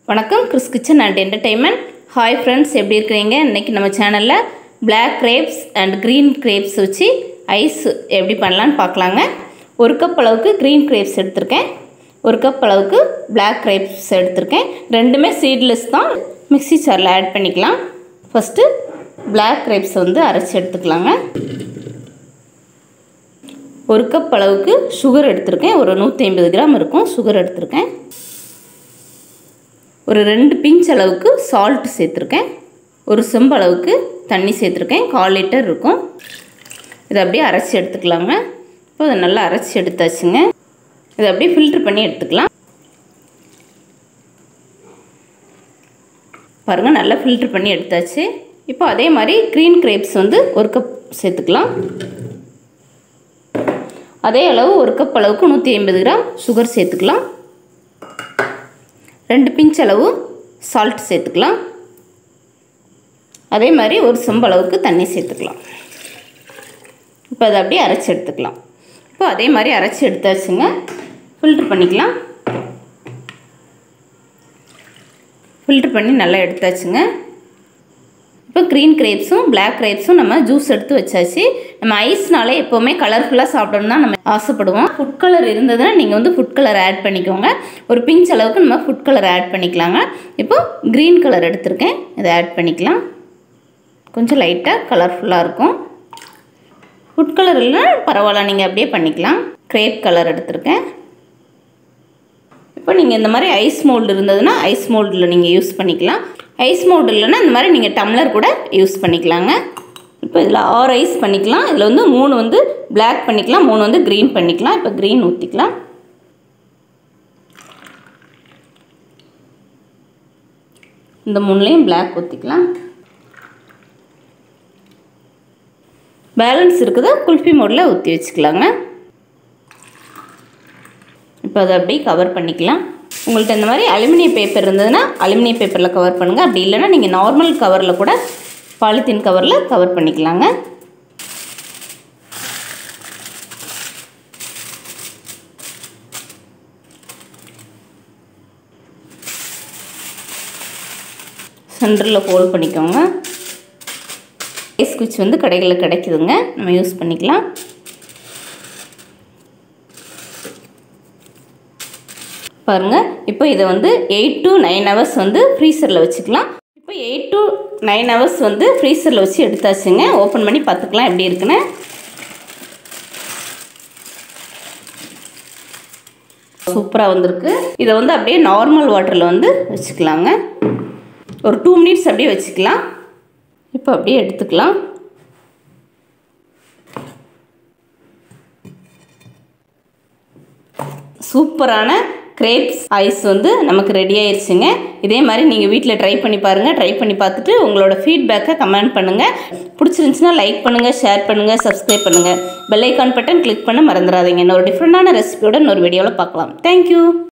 வணக்கம் Chris kitchen and entertainment hi friends எப்படி இருக்கிறீங்க இன்றைக்கி நம்ம சேனலில் Black grapes and green grapes வச்சு ஐஸ் எப்படி பண்ணலான்னு பார்க்கலாங்க ஒரு கப் அளவுக்கு க்ரீன் கிரேப்ஸ் எடுத்திருக்கேன் ஒரு கப் அளவுக்கு Black கிரேப்ஸ் எடுத்திருக்கேன் ரெண்டுமே சீட்லெஸ் தான் மிக்ஸி சாரில் ஆட் பண்ணிக்கலாம் ஃபஸ்ட்டு Black கிரேப்ஸ் வந்து அரைச்சி எடுத்துக்கலாங்க ஒரு கப் அளவுக்கு சுகர் எடுத்திருக்கேன் ஒரு நூற்றி ஐம்பது கிராம் இருக்கும் சுகர் எடுத்திருக்கேன் ஒரு ரெண்டு பிஞ்ச் அளவுக்கு சால்ட் சேர்த்துருக்கேன் ஒரு செம்பு அளவுக்கு தண்ணி சேர்த்துருக்கேன் கால் லிட்டர் இருக்கும் இதை அப்படியே அரைச்சி எடுத்துக்கலாங்க இப்போ இதை நல்லா அரைச்சி எடுத்தாச்சுங்க இதை அப்படியே ஃபில்ட்ரு பண்ணி எடுத்துக்கலாம் பாருங்கள் நல்லா ஃபில்ட்ரு பண்ணி எடுத்தாச்சு இப்போ அதே மாதிரி க்ரீன் கிரேப்ஸ் வந்து ஒரு கப் சேர்த்துக்கலாம் அதே அளவு ஒரு கப் அளவுக்கு நூற்றி ஐம்பது கிராம் சுகர் சேர்த்துக்கலாம் ரெண்டு பிஞ்ச் அளவு சால்ட் சேர்த்துக்கலாம் அதே மாதிரி ஒரு செம்பு அளவுக்கு தண்ணி சேர்த்துக்கலாம் இப்போ அதை அப்படியே அரைச்சி எடுத்துக்கலாம் இப்போ அதே மாதிரி அரைச்சி எடுத்தாச்சுங்க ஃபில்ட்ரு பண்ணிக்கலாம் ஃபில்ட்ரு பண்ணி நல்லா எடுத்தாச்சுங்க இப்போ க்ரீன் கிரேப்ஸும் பிளாக் கிரேப்ஸும் நம்ம ஜூஸ் எடுத்து வச்சாச்சு நம்ம ஐஸ்னாலே எப்போவுமே கலர்ஃபுல்லாக சாப்பிடணும் தான் நம்ம ஆசைப்படுவோம் ஃபுட் கலர் இருந்ததுன்னா நீங்கள் வந்து ஃபுட் கலர் ஆட் பண்ணிக்கோங்க ஒரு பிஞ்ச் அளவுக்கு நம்ம ஃபுட் கலர் ஆட் பண்ணிக்கலாங்க இப்போ க்ரீன் கலர் எடுத்திருக்கேன் இதை ஆட் பண்ணிக்கலாம் கொஞ்சம் லைட்டாக கலர்ஃபுல்லாக இருக்கும் ஃபுட் கலர் இல்லைனா பரவாயில்ல நீங்கள் அப்படியே பண்ணிக்கலாம் கிரேப் கலர் எடுத்திருக்கேன் இப்போ நீங்கள் இந்த மாதிரி ஐஸ் மோல்டு இருந்ததுன்னா ஐஸ் மோல்டில் நீங்கள் யூஸ் பண்ணிக்கலாம் ஐஸ் மோல்டு இல்லைன்னா இந்த மாதிரி நீங்கள் டம்ளர் கூட யூஸ் பண்ணிக்கலாங்க இப்போ இதில் ஆறு ஐஸ் பண்ணிக்கலாம் இதில் வந்து மூணு வந்து பிளாக் பண்ணிக்கலாம் மூணு வந்து க்ரீன் பண்ணிக்கலாம் இப்போ க்ரீன் ஊற்றிக்கலாம் இந்த மூணுலேயும் பிளாக் ஊற்றிக்கலாம் பேலன்ஸ் இருக்குதா குல்ஃபி மோடில் ஊற்றி வச்சுக்கலாங்க இப்போ அதை அப்படியே கவர் பண்ணிக்கலாம் உங்கள்கிட்ட இந்த மாதிரி அலுமினிய பேப்பர் இருந்ததுன்னா அலுமினிய பேப்பரில் கவர் பண்ணுங்கள் அப்படி இல்லைன்னா நீங்கள் நார்மல் கவரில் கூட பாலித்தீன் கவரில் கவர் பண்ணிக்கலாங்க சென்டரில் ஹோல்ட் பண்ணிக்கோங்க ஐஸ் குச்சி வந்து கடைகளில் கிடைக்குதுங்க நம்ம யூஸ் பண்ணிக்கலாம் பாருங்கள் இப்போ இதை வந்து எயிட் டு நைன் ஹவர்ஸ் வந்து ஃப்ரீசரில் வச்சுக்கலாம் இப்போ எயிட் டு நைன் ஹவர்ஸ் வந்து ஃப்ரீசரில் வச்சு எடுத்தாச்சுங்க ஓப்பன் பண்ணி பார்த்துக்கலாம் எப்படி இருக்குன்னு சூப்பராக வந்திருக்கு இதை வந்து அப்படியே நார்மல் வாட்டரில் வந்து வச்சுக்கலாங்க ஒரு டூ மினிட்ஸ் அப்படியே வச்சுக்கலாம் இப்போ அப்படியே எடுத்துக்கலாம் சூப்பரான கிரேப்ஸ் ஐஸ் வந்து நமக்கு ரெடி ஆயிடுச்சுங்க இதே மாதிரி நீங்கள் வீட்டில் ட்ரை பண்ணி பாருங்கள் ட்ரை பண்ணி பார்த்துட்டு உங்களோட ஃபீட்பேக்கை கமெண்ட் பண்ணுங்கள் பிடிச்சிருந்துச்சுன்னா லைக் பண்ணுங்கள் ஷேர் பண்ணுங்கள் சப்ஸ்கிரைப் பண்ணுங்கள் பெல் ஐக்கான் பட்டன் கிளிக் பண்ண மறந்துடாதீங்க இன்னொரு டிஃப்ரெண்டான ரெசிபியோட இன்னொரு வீடியோவில் பார்க்கலாம் தேங்க்யூ